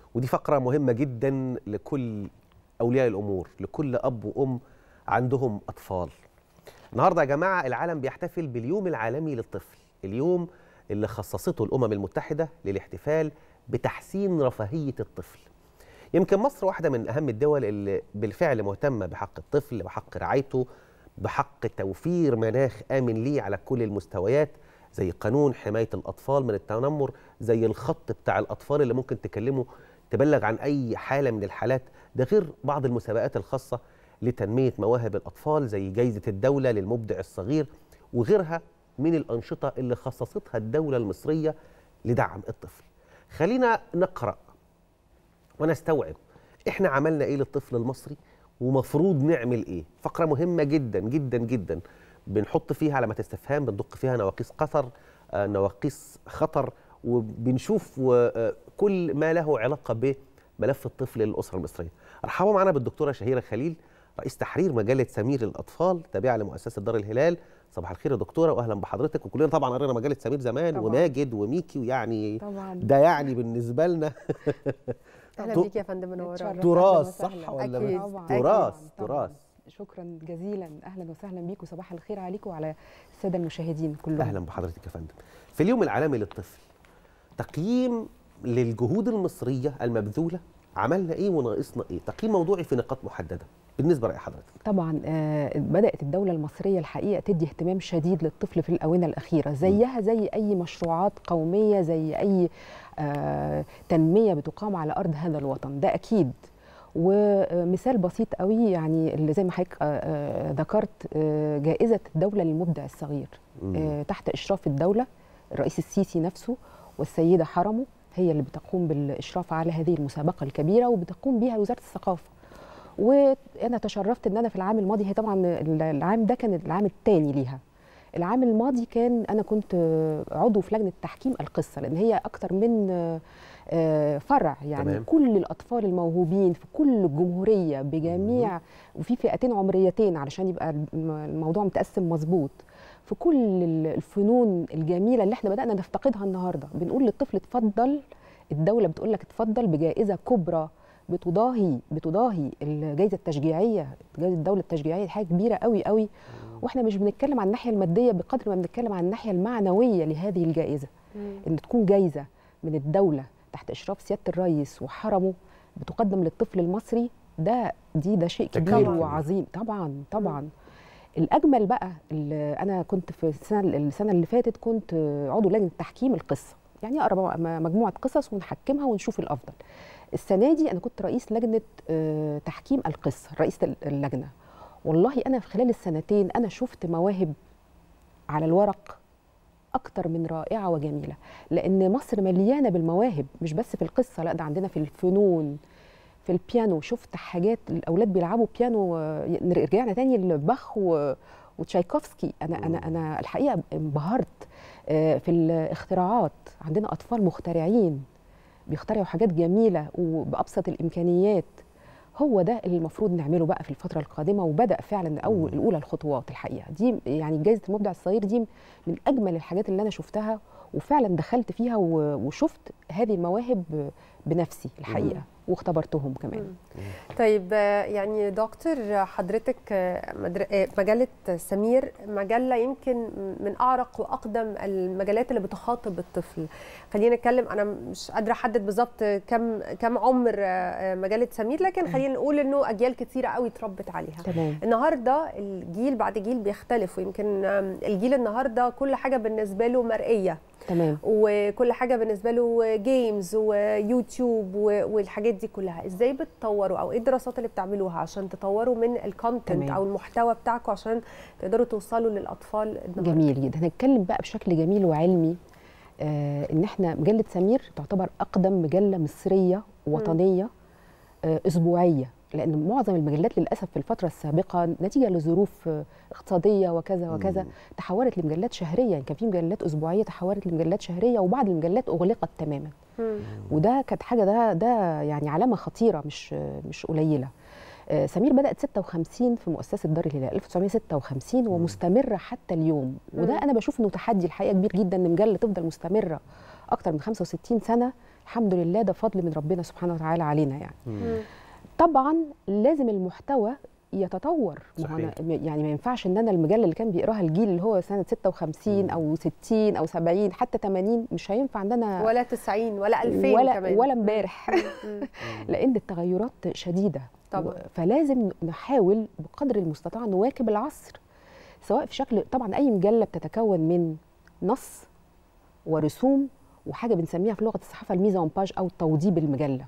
ودي فقره مهمه جدا لكل اولياء الامور لكل اب وام عندهم اطفال النهارده يا جماعه العالم بيحتفل باليوم العالمي للطفل اليوم اللي خصصته الامم المتحده للاحتفال بتحسين رفاهيه الطفل يمكن مصر واحده من اهم الدول اللي بالفعل مهتمه بحق الطفل بحق رعايته بحق توفير مناخ امن ليه على كل المستويات زي قانون حمايه الاطفال من التنمر زي الخط بتاع الاطفال اللي ممكن تكلمه تبلغ عن اي حاله من الحالات ده غير بعض المسابقات الخاصه لتنميه مواهب الاطفال زي جائزه الدوله للمبدع الصغير وغيرها من الانشطه اللي خصصتها الدوله المصريه لدعم الطفل خلينا نقرا ونستوعب احنا عملنا ايه للطفل المصري ومفروض نعمل ايه فقره مهمه جدا جدا جدا بنحط فيها علامه استفهام بندق فيها نواقيس قطر آه، نواقيس خطر وبنشوف آه، كل ما له علاقه بملف الطفل للاسره المصريه رحبوا معنا بالدكتوره شهيره خليل رئيس تحرير مجله سمير للاطفال تابعه لمؤسسه دار الهلال صباح الخير يا دكتوره واهلا بحضرتك وكلنا طبعا قرينا مجله سمير زمان طبعاً. وماجد وميكي ويعني طبعا ده يعني بالنسبه لنا اهلا تو- بيك يا فندم منوره اتشرف. تراث أهلاً صح وسهلاً. ولا أكيد. مش؟ طبعاً. تراث طبعاً. تراث شكرا جزيلا اهلا وسهلا بيك وصباح الخير عليكم وعلى الساده المشاهدين كلهم اهلا بحضرتك يا فندم في اليوم العالمي للطفل تقييم للجهود المصريه المبذوله عملنا ايه وناقصنا ايه تقييم موضوعي في نقاط محدده بالنسبه لراي حضرتك طبعا آه، بدات الدوله المصريه الحقيقه تدي اهتمام شديد للطفل في الاونه الاخيره زيها زي اي مشروعات قوميه زي اي آه، تنميه بتقام على ارض هذا الوطن ده اكيد ومثال بسيط قوي يعني اللي زي ما حضرتك آه، آه، ذكرت آه، جائزه الدوله للمبدع الصغير آه، تحت اشراف الدوله الرئيس السيسي نفسه والسيده حرمه هي اللي بتقوم بالاشراف على هذه المسابقه الكبيره وبتقوم بها وزاره الثقافه وانا تشرفت ان انا في العام الماضي هي طبعا العام ده كان العام الثاني ليها العام الماضي كان انا كنت عضو في لجنه تحكيم القصه لان هي اكتر من آه، فرع يعني تمام. تمام. كل الاطفال الموهوبين في كل الجمهوريه بجميع وفي فئتين عمريتين علشان يبقى الم- الموضوع متقسم مظبوط في كل ال- الفنون الجميله اللي احنا بدانا نفتقدها النهارده بنقول للطفل اتفضل الدوله بتقول لك اتفضل بجائزه كبرى بتضاهي بتضاهي الجائزه التشجيعيه جائزه الدوله التشجيعيه دي حاجه كبيره قوي قوي واحنا مش بنتكلم عن الناحيه الماديه بقدر ما بنتكلم عن الناحيه المعنويه لهذه الجائزه ان تكون جايزه من الدوله تحت اشراف سياده الرئيس وحرمه بتقدم للطفل المصري ده دي ده شيء ده كبير طبعاً. وعظيم طبعا طبعا الاجمل بقى اللي انا كنت في السنه السنه اللي فاتت كنت عضو لجنه تحكيم القصه يعني اقرا م- مجموعه قصص ونحكمها ونشوف الافضل السنه دي انا كنت رئيس لجنه آه، تحكيم القصه رئيس اللجنه والله انا في خلال السنتين انا شفت مواهب على الورق اكتر من رائعه وجميله لان مصر مليانه بالمواهب مش بس في القصه لا ده عندنا في الفنون في البيانو شفت حاجات الاولاد بيلعبوا بيانو آه، رجعنا تاني لباخ و- وتشايكوفسكي انا انا انا الحقيقه انبهرت آه، في الاختراعات عندنا اطفال مخترعين بيخترعوا حاجات جميله وبابسط الامكانيات هو ده اللي المفروض نعمله بقى في الفتره القادمه وبدا فعلا اول الاولى الخطوات الحقيقه دي يعني جائزه المبدع الصغير دي من اجمل الحاجات اللي انا شفتها وفعلا دخلت فيها و- وشفت هذه المواهب بنفسي الحقيقه واختبرتهم كمان طيب آه، يعني دكتور حضرتك آه، مدر- آه، مجله سمير مجله يمكن من اعرق واقدم المجلات اللي بتخاطب الطفل خلينا نتكلم انا مش قادره احدد بالظبط كم كم عمر آه، آه، مجله سمير لكن خلينا نقول انه اجيال كتيره قوي اتربت عليها تمام النهارده الجيل بعد جيل بيختلف ويمكن آم، الجيل النهارده كل حاجه بالنسبه له مرئيه تمام وكل حاجه بالنسبه له جيمز ويوتيوب و- والحاجات دي كلها ازاي بتطوروا او ايه الدراسات اللي بتعملوها عشان تطوروا من الكونتنت تمام. او المحتوى بتاعكم عشان تقدروا توصلوا للاطفال النهارده جميل جدا هنتكلم بقى بشكل جميل وعلمي آه ان احنا مجله سمير تعتبر اقدم مجله مصريه وطنيه آه اسبوعيه لان معظم المجلات للاسف في الفتره السابقه نتيجه لظروف آه، اقتصاديه وكذا وكذا مم. تحولت لمجلات شهريه يعني كان في مجلات اسبوعيه تحولت لمجلات شهريه وبعض المجلات اغلقت تماما مم. وده كانت حاجه ده ده يعني علامه خطيره مش مش قليله آه، سمير بدات 56 في مؤسسه دار الهلال 1956 ومستمره حتى اليوم وده مم. انا بشوف انه تحدي الحقيقه كبير جدا ان مجله تفضل مستمره اكتر من 65 سنه الحمد لله ده فضل من ربنا سبحانه وتعالى علينا يعني مم. طبعا لازم المحتوى يتطور ما هو صحيح. أنا يعني ما ينفعش ان انا المجله اللي كان بيقراها الجيل اللي هو سنه 56 او 60 او 70 حتى 80 مش هينفع ان انا ولا 90 ولا 2000 ولا كمان ولا امبارح مم. لان التغيرات شديده طبعاً. و- فلازم نحاول بقدر المستطاع نواكب العصر سواء في شكل طبعا اي مجله بتتكون من نص ورسوم وحاجه بنسميها في لغه الصحافه الميزه باج او توضيب المجله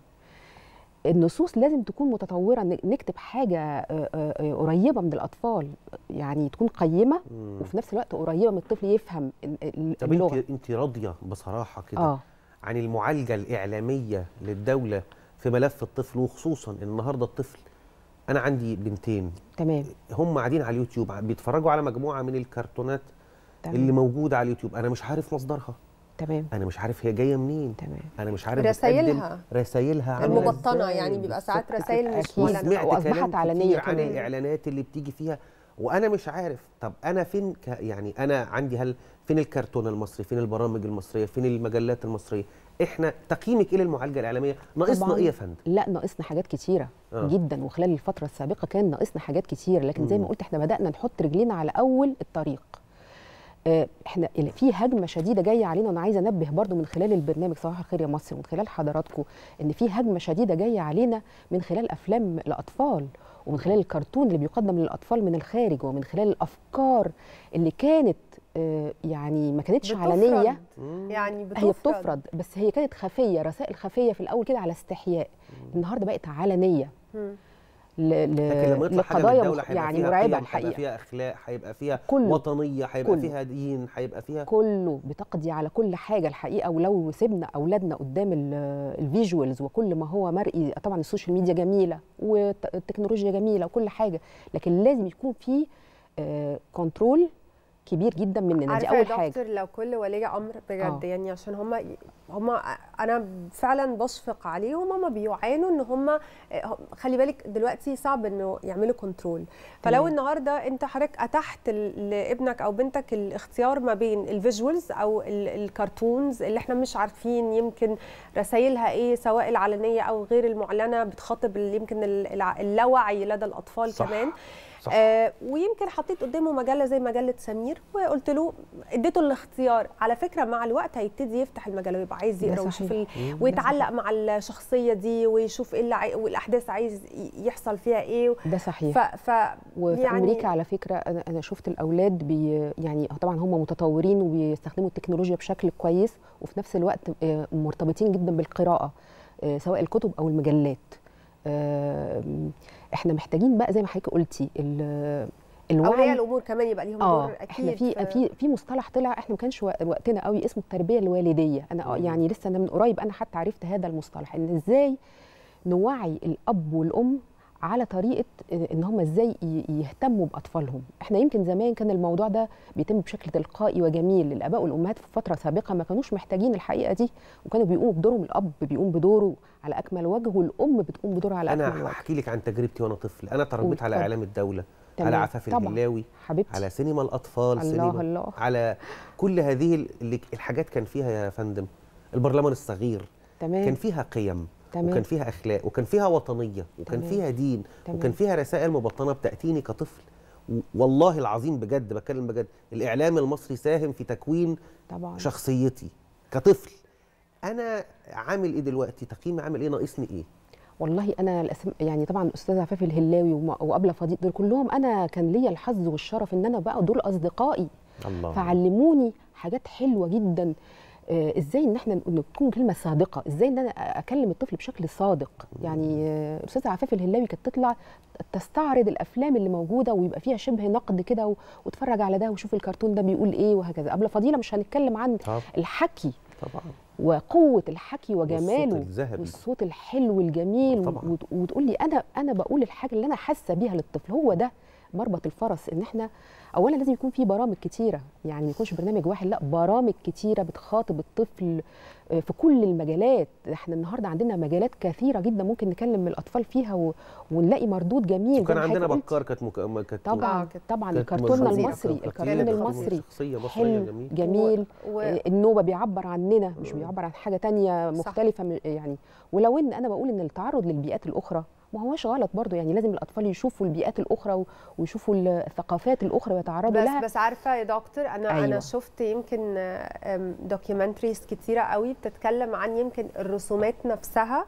النصوص لازم تكون متطوره ن- نكتب حاجه آه، آه، آه، قريبه من الاطفال يعني تكون قيمه مم. وفي نفس الوقت قريبه من الطفل يفهم ال- ال- طب اللغه انت انت راضيه بصراحه كده اه عن المعالجه الاعلاميه للدوله في ملف الطفل وخصوصا النهارده الطفل انا عندي بنتين تمام هم قاعدين على اليوتيوب بيتفرجوا على مجموعه من الكرتونات تمام اللي موجوده على اليوتيوب انا مش عارف مصدرها تمام انا مش عارف هي جايه منين تمام انا مش عارف رسايلها. بتقدم رسايلها عاملة المبطنه إزاي. يعني بيبقى ساعات بالظبط. رسائل مش أكيد. معلنه وسمعت وأصبحت كلام علنية كتير عن كمان. الاعلانات اللي بتيجي فيها وانا مش عارف طب انا فين ك يعني انا عندي هل فين الكرتون المصري فين البرامج المصريه فين المجلات المصريه احنا تقييمك ايه للمعالجه الاعلاميه ناقصنا طبعاً. ايه يا فندم لا ناقصنا حاجات كتيره آه. آه. جدا وخلال الفتره السابقه كان ناقصنا حاجات كتير لكن زي مم. ما قلت احنا بدانا نحط رجلينا على اول الطريق آه، احنا ال- في هجمه شديده جايه علينا وانا عايزه انبه برضو من خلال البرنامج صباح الخير يا مصر ومن خلال حضراتكم ان في هجمه شديده جايه علينا من خلال افلام الاطفال ومن خلال الكرتون اللي بيقدم للاطفال من الخارج ومن خلال الافكار اللي كانت آه، يعني ما كانتش بتفرض. علنيه يعني بتفرض هي بتفرض بس هي كانت خفيه رسائل خفيه في الاول كده على استحياء النهارده بقت علنيه مم. ل... ل... لكن لما يطلع حاجه من لقضايا الدوله مخ- هيبقى يعني فيها مرعبه قيم، هيبقى الحقيقه فيها اخلاق هيبقى فيها كله. وطنيه هيبقى كله. فيها دين هيبقى فيها كله بتقضي على كل حاجه الحقيقه ولو سيبنا اولادنا قدام ال- الفيجوالز وكل ما هو مرئي طبعا السوشيال ميديا جميله والتكنولوجيا جميله وكل حاجه لكن لازم يكون في كنترول كبير جدا مننا دي عارفه يا اول دكتور حاجه لو كل ولي امر بجد آه. يعني عشان هم هم انا فعلا بشفق عليهم هم بيعانوا ان هم خلي بالك دلوقتي صعب انه يعملوا كنترول فلو تمام. النهارده انت حضرتك اتحت ل- لابنك او بنتك الاختيار ما بين الفيجوالز او ال- الكرتونز اللي احنا مش عارفين يمكن رسائلها ايه سواء العلنيه او غير المعلنه بتخاطب ال- يمكن ال- الع- اللاوعي لدى الاطفال صح. كمان صح. آه ويمكن حطيت قدامه مجله زي مجله سمير وقلت له اديته الاختيار على فكره مع الوقت هيبتدي يفتح المجله ويبقى عايز ده يقرا ويشوف ال... صحيح. ويتعلق مع الشخصيه دي ويشوف ايه اللي عاي... والاحداث عايز ي- يحصل فيها ايه ده صحيح ف, ف... وفي يعني- امريكا على فكره انا انا شفت الاولاد بي يعني طبعا هم متطورين وبيستخدموا التكنولوجيا بشكل كويس وفي نفس الوقت آه، مرتبطين جدا بالقراءه آه، سواء الكتب او المجلات آه، احنا محتاجين بقى زي ما حضرتك قلتي ال- اولياء الوعي الامور كمان يبقى ليهم اه دور اكيد احنا في في في مصطلح طلع احنا ما كانش وق- وقتنا قوي اسمه التربيه الوالديه انا آه مم. يعني لسه انا من قريب انا حتى عرفت هذا المصطلح ان ازاي نوعي الاب والام على طريقه ان هم ازاي ي- يهتموا باطفالهم احنا يمكن زمان كان الموضوع ده بيتم بشكل تلقائي وجميل الاباء والامهات في فتره سابقه ما كانوش محتاجين الحقيقه دي وكانوا بيقوموا بدورهم الاب بيقوم بدوره على اكمل وجه والام بتقوم بدورها على اكمل انا وجه هحكي لك عن تجربتي وانا طفل انا تربيت على اتفضل. اعلام الدوله تمام. على عفاف طبعاً. الهلاوي حبيبتي على سينما الاطفال الله سينما الله على كل هذه اللي الحاجات كان فيها يا فندم البرلمان الصغير تمام كان فيها قيم تمام. وكان فيها اخلاق وكان فيها وطنيه وكان تمام. فيها دين تمام. وكان فيها رسائل مبطنه بتاتيني كطفل و- والله العظيم بجد بتكلم بجد الاعلام المصري ساهم في تكوين طبعا شخصيتي كطفل انا عامل ايه دلوقتي تقييمي عامل ايه ناقصني ايه والله انا الأسم... يعني طبعا الاستاذه عفاف الهلاوي وم- وابله فضيل دول كلهم انا كان ليا الحظ والشرف ان انا بقى دول اصدقائي الله فعلموني حاجات حلوه جدا آه، ازاي ان احنا نقول- نكون كلمه صادقه ازاي ان انا اكلم الطفل بشكل صادق يعني آه، الاستاذه عفاف الهلاوي كانت تطلع تستعرض الافلام اللي موجوده ويبقى فيها شبه نقد كده و- واتفرج على ده وشوف الكرتون ده بيقول ايه وهكذا قبل فضيله مش هنتكلم عن طب الحكي طبعا وقوه الحكي وجماله والصوت الذهبي والصوت الحلو الجميل طبعاً. وت- وتقول لي انا انا بقول الحاجه اللي انا حاسه بيها للطفل هو ده مربط الفرس ان احنا اولا لازم يكون في برامج كتيره يعني ما يكونش برنامج واحد لا برامج كتيره بتخاطب الطفل آه، في كل المجالات احنا النهارده عندنا مجالات كثيره جدا ممكن نكلم الأطفال فيها و... ونلاقي مردود جميل وكان زي ما عندنا حضرتك قلت. بكار كانت مك... ما كانت طبعا آه، كانت- طبعا كانت الكرتون خطيرة. المصري كانت الكرتون خطيرة. المصري شخصيه مصريه حلو جميل جميل و- آه، النوبه بيعبر عننا مش بيعبر عن حاجه تانية صح. مختلفه من- يعني ولو ان انا بقول ان التعرض للبيئات الاخرى ما هوش غلط برضو يعني لازم الاطفال يشوفوا البيئات الاخرى و- ويشوفوا الثقافات الاخرى ويتعرضوا بس لها بس عارفه يا دكتور انا أيوة. أيوة. انا شفت يمكن دوكيومنتريز كتيره قوي بتتكلم عن يمكن الرسومات نفسها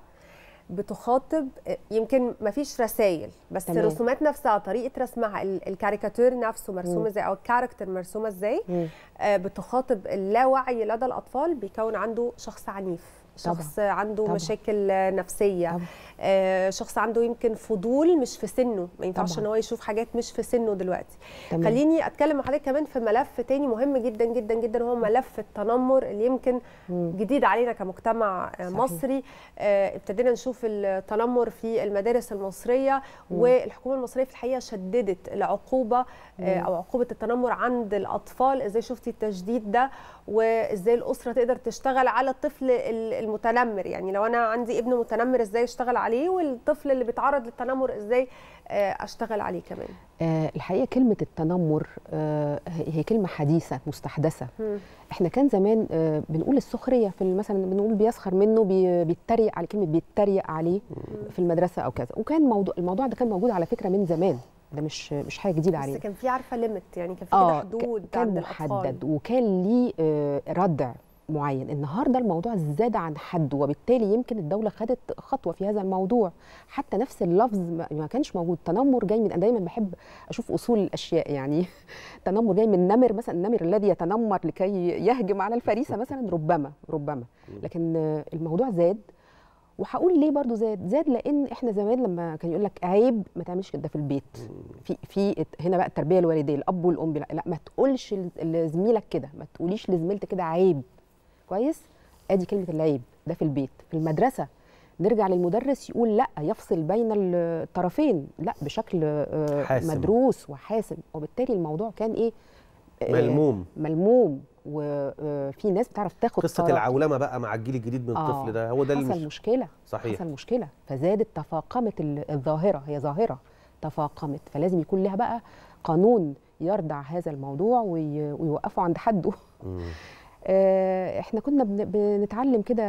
بتخاطب آه، يمكن ما فيش رسائل بس تمام. الرسومات نفسها طريقه رسمها ال- الكاريكاتير نفسه مرسوم مم. ازاي او الكاركتر مرسومه ازاي مم. آه، بتخاطب اللاوعي لدى الاطفال بيكون عنده شخص عنيف طبعاً. شخص عنده طبعاً. مشاكل آه، نفسيه طبعاً. آه، شخص عنده يمكن فضول مش في سنه ما ينفعش طبعاً. ان هو يشوف حاجات مش في سنه دلوقتي تمام. خليني اتكلم مع حضرتك كمان في ملف تاني مهم جدا جدا جدا وهو ملف التنمر اللي يمكن مم. جديد علينا كمجتمع آه، صحيح. مصري آه، ابتدينا نشوف التنمر في المدارس المصريه والحكومه المصريه في الحقيقه شددت العقوبه آه، او عقوبه التنمر عند الاطفال ازاي شفتي التشديد ده وازاي الاسره تقدر تشتغل على الطفل ال- المتنمر يعني لو انا عندي ابن متنمر ازاي اشتغل عليه والطفل اللي بيتعرض للتنمر ازاي آه، اشتغل عليه كمان آه الحقيقه كلمه التنمر آه هي هي كلمه حديثه مستحدثه مم. احنا كان زمان آه بنقول السخريه في ال- مثلا بنقول بيسخر منه بي بيتريق على كلمه بيتريق عليه في المدرسه او كذا وكان موضوع الموضوع ده كان موجود على فكره من زمان ده مش مش حاجه جديده بس علينا كان في عارفه ليميت يعني كان في كده اه حدود ك- كان عند محدد الأطفال. وكان ليه آه، ردع معين النهارده الموضوع زاد عن حد وبالتالي يمكن الدوله خدت خطوه في هذا الموضوع حتى نفس اللفظ ما ما كانش موجود تنمر جاي من انا دايما بحب اشوف اصول الاشياء يعني تنمر جاي من نمر مثلا النمر الذي يتنمر لكي يهجم على الفريسه مثلا ربما ربما لكن آه، الموضوع زاد وهقول ليه برضو زاد زاد لان احنا زمان لما كان يقول لك عيب ما تعملش كده في البيت في في هنا بقى التربيه الوالديه الاب والام لا, لا ما تقولش ل- لزميلك كده ما تقوليش لزميلتك كده عيب كويس ادي كلمه العيب ده في البيت في المدرسه نرجع للمدرس يقول لا يفصل بين الطرفين لا بشكل آه، حاسم. مدروس وحاسم وبالتالي الموضوع كان ايه آه، ملموم ملموم وفي ناس بتعرف تاخد قصه قرار. العولمه بقى مع الجيل الجديد من آه، الطفل ده هو ده اللي حصل مش مشكله صحيح حصل مشكله فزادت تفاقمت ال- الظاهره هي ظاهره تفاقمت فلازم يكون لها بقى قانون يردع هذا الموضوع وي- ويوقفه عند حده مم. آه، احنا كنا بن- بنتعلم كده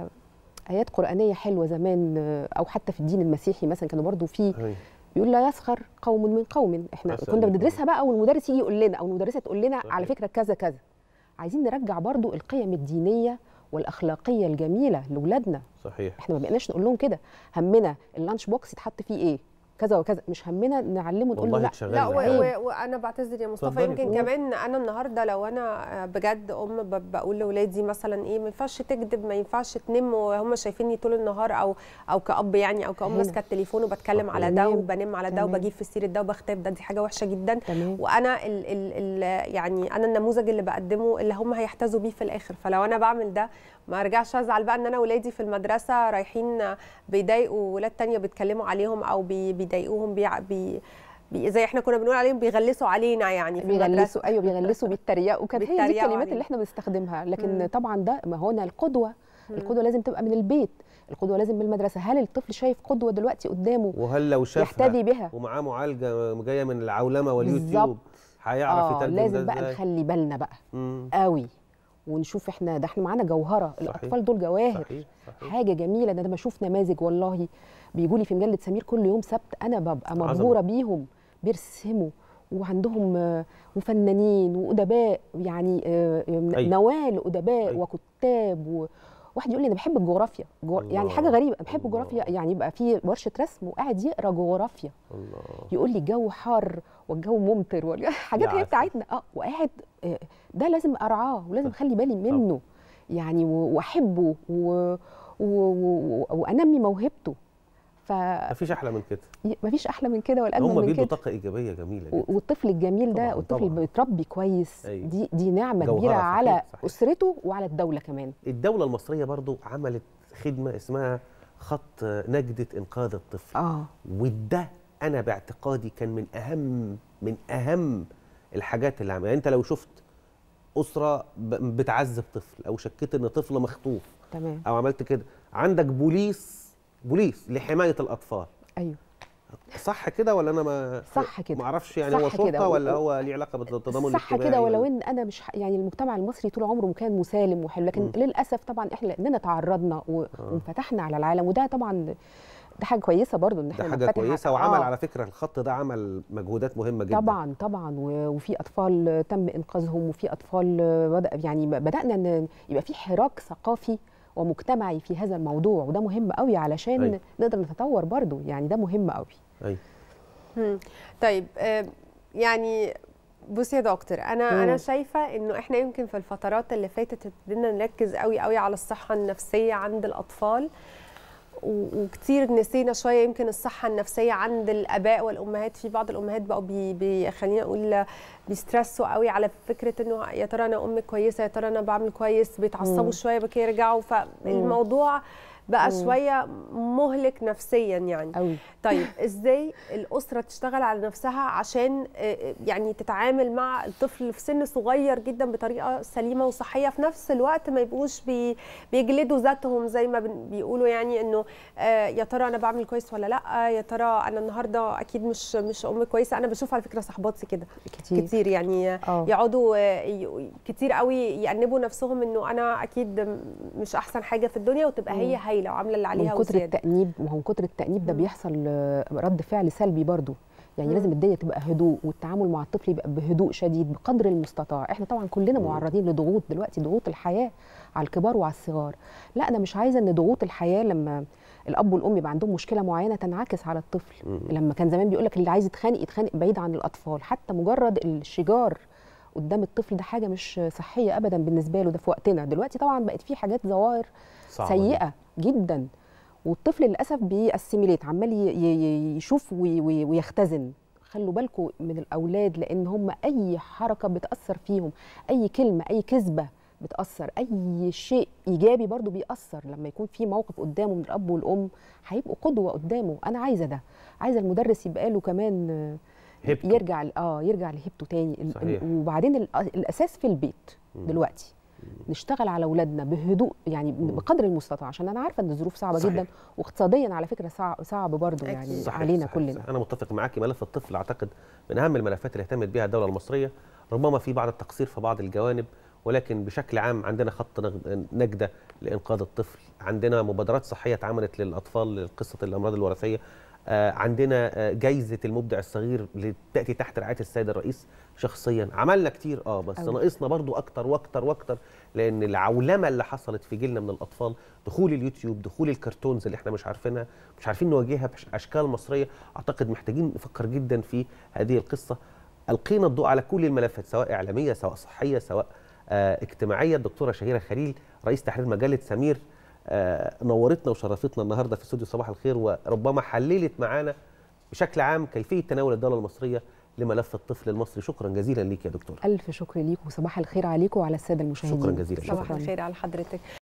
ايات قرانيه حلوه زمان آه، او حتى في الدين المسيحي مثلا كانوا برضو في أيوة. بيقول لا يسخر قوم من قوم احنا مثلاً كنا كده. بندرسها بقى والمدرس يجي يقول لنا او المدرسه تقول لنا صحيح. على فكره كذا كذا عايزين نرجع برضو القيم الدينيه والاخلاقيه الجميله لاولادنا صحيح احنا ما بقيناش نقول لهم كده همنا اللانش بوكس يتحط فيه ايه كذا وكذا مش همنا نعلمه نقول له والله لا اتشغلنا لا و... معاك. و... وانا بعتذر يا مصطفى اتفضلي. يمكن قولي. كمان انا النهارده لو انا بجد ام ب... بقول لاولادي مثلا ايه ما ينفعش تكذب ما ينفعش تنم وهم شايفيني طول النهار او او كاب يعني او كأم هنا. ماسكه التليفون وبتكلم صح. على ده تمام. وبنم على ده تمام. وبجيب في سيره ده وبختاب ده دي حاجه وحشه جدا تمام وانا ال ال ال يعني انا النموذج اللي بقدمه اللي هم هيحتذوا بيه في الاخر فلو انا بعمل ده ما ارجعش ازعل بقى ان انا ولادي في المدرسه رايحين بيضايقوا ولاد تانية بيتكلموا عليهم او بي بيضايقوهم بي بي بي زي احنا كنا بنقول عليهم بيغلسوا علينا يعني في المدرسه بيغلسوا ايوه بيغلسوا بيتريقوا كانت هي دي بيتريقوا الكلمات علينا. اللي احنا بنستخدمها لكن مم. طبعا ده ما هو أنا القدوه القدوه لازم تبقى من البيت القدوه لازم من المدرسه هل الطفل شايف قدوه دلوقتي قدامه وهل لو شافها يحتدي بها ومعاه معالجه جايه من العولمه واليوتيوب بالظبط. هيعرف اه يترجم لازم ده بقى ازاي نخلي بالنا بقى مم. قوي ونشوف احنا ده احنا معانا جوهره الاطفال دول جواهر صحيح صحيح حاجه جميله ده انا بشوف نماذج والله بيجوا لي في مجله سمير كل يوم سبت انا ببقى عظمة. مبهوره بيهم بيرسموا وعندهم آه، وفنانين وادباء يعني آه، آه، أيوة. نوال ادباء أيوة. وكتاب و... واحد يقول لي انا بحب الجغرافيا جو... يعني الله. حاجه غريبه أنا بحب الله. الجغرافيا يعني يبقى في ورشه رسم وقاعد يقرا جغرافيا الله يقول لي الجو حار والجو ممطر وال- حاجات يا هي عسل. بتاعتنا اه وقاعد آه، ده لازم ارعاه ولازم اخلي بالي منه يعني و- واحبه و... و... و... وانمي موهبته مفيش احلى من كده فمفيش احلى من كده ولا هم اجمل من بيدوا كده طاقه ايجابيه جميله و- جدا والطفل الجميل طبعاً، ده والطفل طبعاً. اللي بيتربي كويس أيوة. دي دي نعمه جوهرة، كبيره صحيح، على صحيح. اسرته وعلى الدوله كمان الدوله المصريه برضو عملت خدمه اسمها خط نجده انقاذ الطفل اه وده انا باعتقادي كان من اهم من اهم الحاجات اللي عملها يعني انت لو شفت اسره ب- بتعذب طفل او شكيت ان طفل مخطوف تمام او عملت كده عندك بوليس بوليس لحمايه الاطفال ايوه صح كده ولا انا ما صح كده. ما اعرفش يعني صح هو كده. شرطه ولا و- هو ليه علاقه بالتضامن صح الاجتماعي كده ولو ولا- ان انا مش ح- يعني المجتمع المصري طول عمره كان مسالم وحلو لكن مم. للاسف طبعا احنا لاننا تعرضنا و- آه. وانفتحنا على العالم وده طبعا ده حاجه كويسه برضو ان ده احنا حاجه ننفتح كويسه على- وعمل آه. على فكره الخط ده عمل مجهودات مهمه جدا طبعا طبعا و- وفي اطفال تم انقاذهم وفي اطفال بدا يعني بدانا ان يبقى في حراك ثقافي ومجتمعي في هذا الموضوع وده مهم قوي علشان أيوة. نقدر نتطور برضو يعني ده مهم قوي ايوه مم. طيب آه، يعني بصي يا دكتور انا مم. انا شايفه انه احنا يمكن في الفترات اللي فاتت ابتدينا نركز قوي قوي على الصحه النفسيه عند الاطفال و- وكتير نسينا شويه يمكن الصحه النفسيه عند الاباء والامهات في بعض الامهات بقوا بي بي خلينا اقول بيسترسوا قوي على فكره انه يا ترى انا ام كويسه يا ترى انا بعمل كويس بيتعصبوا مم. شويه بكي يرجعوا فالموضوع بقى مم. شويه مهلك نفسيا يعني قوي طيب ازاي الاسره تشتغل على نفسها عشان آه، يعني تتعامل مع الطفل في سن صغير جدا بطريقه سليمه وصحيه في نفس الوقت ما يبقوش بي بيجلدوا ذاتهم زي ما بن- بيقولوا يعني انه آه، يا ترى انا بعمل كويس ولا لا يا ترى انا النهارده اكيد مش مش ام كويسه انا بشوف على فكره صحباتي كده كتير كتير يعني اه يقعدوا آه، ي- كتير قوي يأنبوا نفسهم انه انا اكيد م- مش احسن حاجه في الدنيا وتبقى هي مم. هايله وعامله اللي عليها من كتر وزياده التأنيب ما هو من كتر التأنيب ده مم. بيحصل آه، رد فعل سلبي برضو يعني مم. لازم الدنيا تبقى هدوء والتعامل مع الطفل يبقى بهدوء شديد بقدر المستطاع احنا طبعا كلنا مم. معرضين لضغوط دلوقتي ضغوط الحياة على الكبار وعلى الصغار لا انا مش عايزه ان ضغوط الحياة لما الاب والام يبقى عندهم مشكله معينه تنعكس على الطفل مم. لما كان زمان بيقول لك اللي عايز يتخانق يتخانق بعيد عن الاطفال حتى مجرد الشجار قدام الطفل ده حاجه مش صحيه ابدا بالنسبه له ده في وقتنا دلوقتي طبعا بقت في حاجات ظواهر صعبة سيئه جدا والطفل للاسف بيأسيميليت عمال ي- ي- يشوف وي- وي- ويختزن خلوا بالكم من الاولاد لان هم اي حركه بتاثر فيهم اي كلمه اي كذبه بتاثر اي شيء ايجابي برضو بيأثر لما يكون في موقف قدامه من الاب والام هيبقوا قدوه قدامه انا عايزه ده عايزه المدرس يبقى له كمان آه، هيبته. يرجع ل- اه يرجع لهيبته تاني ال- صحيح. وبعدين الأ- الاساس في البيت مم. دلوقتي نشتغل على اولادنا بهدوء يعني بقدر المستطاع عشان انا عارفه ان الظروف صعبه صحيح. جدا واقتصاديا على فكره صعب صعب برضو أكيد. يعني صحيح علينا صحيح كلنا صحيح. انا متفق معاكي ملف الطفل اعتقد من اهم الملفات اللي اهتمت بها الدوله المصريه ربما في بعض التقصير في بعض الجوانب ولكن بشكل عام عندنا خط نغ- نجده لانقاذ الطفل عندنا مبادرات صحيه اتعملت للاطفال لقصه الامراض الوراثيه آه، عندنا آه، جايزه المبدع الصغير اللي تاتي تحت رعايه السيد الرئيس شخصيا عملنا كتير اه بس أوي. ناقصنا برضو اكتر واكتر واكتر لان العولمه اللي حصلت في جيلنا من الاطفال دخول اليوتيوب دخول الكرتونز اللي احنا مش عارفينها مش عارفين نواجهها باشكال مصريه اعتقد محتاجين نفكر جدا في هذه القصه القينا الضوء على كل الملفات سواء اعلاميه سواء صحيه سواء آه اجتماعيه الدكتوره شهيره خليل رئيس تحرير مجله سمير آه نورتنا وشرفتنا النهارده في استوديو صباح الخير وربما حللت معانا بشكل عام كيفيه تناول الدوله المصريه لملف الطفل المصري شكرا جزيلا ليك يا دكتور الف شكر ليكم وصباح الخير عليكم وعلى الساده المشاهدين شكرا جزيلا صباح شكراً. الخير على حضرتك